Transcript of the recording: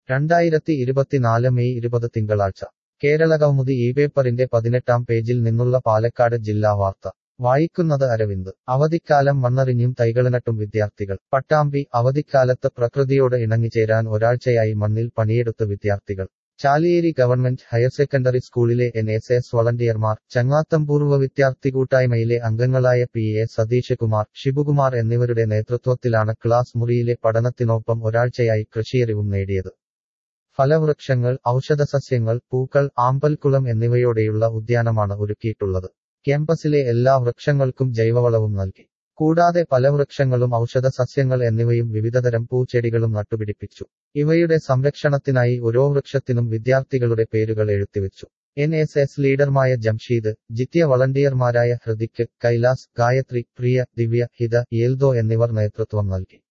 രണ്ടായിരത്തി ഇരുപത്തിനാല് മെയ് ഇരുപത് തിങ്കളാഴ്ച കേരള കൗമുദി ഈ പേപ്പറിന്റെ പതിനെട്ടാം പേജിൽ നിന്നുള്ള പാലക്കാട് ജില്ലാ വാർത്ത വായിക്കുന്നത് അരവിന്ദ് അവധിക്കാലം മണ്ണറിഞ്ഞും തൈകളനട്ടും വിദ്യാർത്ഥികൾ പട്ടാമ്പി അവധിക്കാലത്ത് പ്രകൃതിയോട് ഇണങ്ങിച്ചേരാൻ ഒരാഴ്ചയായി മണ്ണിൽ പണിയെടുത്ത് വിദ്യാർത്ഥികൾ ചാലിയേരി ഗവൺമെന്റ് ഹയർ സെക്കൻഡറി സ്കൂളിലെ എൻ എസ് എസ് വളണ്ടിയർമാർ ചങ്ങാത്തം പൂർവ്വ വിദ്യാർത്ഥി കൂട്ടായ്മയിലെ അംഗങ്ങളായ പി എ സതീഷ് കുമാർ ശിവകുമാർ എന്നിവരുടെ നേതൃത്വത്തിലാണ് ക്ലാസ് മുറിയിലെ പഠനത്തിനൊപ്പം ഒരാഴ്ചയായി കൃഷിയറിവും നേടിയത് ഫലവൃക്ഷങ്ങൾ ഔഷധസസ്യങ്ങൾ പൂക്കൾ ആമ്പൽക്കുളം എന്നിവയോടെയുള്ള ഉദ്യാനമാണ് ഒരുക്കിയിട്ടുള്ളത് ക്യാമ്പസിലെ എല്ലാ വൃക്ഷങ്ങൾക്കും ജൈവവളവും നൽകി കൂടാതെ പല വൃക്ഷങ്ങളും ഔഷധ സസ്യങ്ങൾ എന്നിവയും വിവിധതരം പൂച്ചെടികളും നട്ടുപിടിപ്പിച്ചു ഇവയുടെ സംരക്ഷണത്തിനായി ഓരോ വൃക്ഷത്തിനും വിദ്യാർത്ഥികളുടെ പേരുകൾ എഴുത്തിവെച്ചു എൻ എസ് എസ് ലീഡർമായ ജംഷീദ് ജിത്യ വളണ്ടിയർമാരായ ഹൃതിക് കൈലാസ് ഗായത്രി പ്രിയ ദിവ്യ ഹിത യേൽദോ എന്നിവർ നേതൃത്വം നൽകി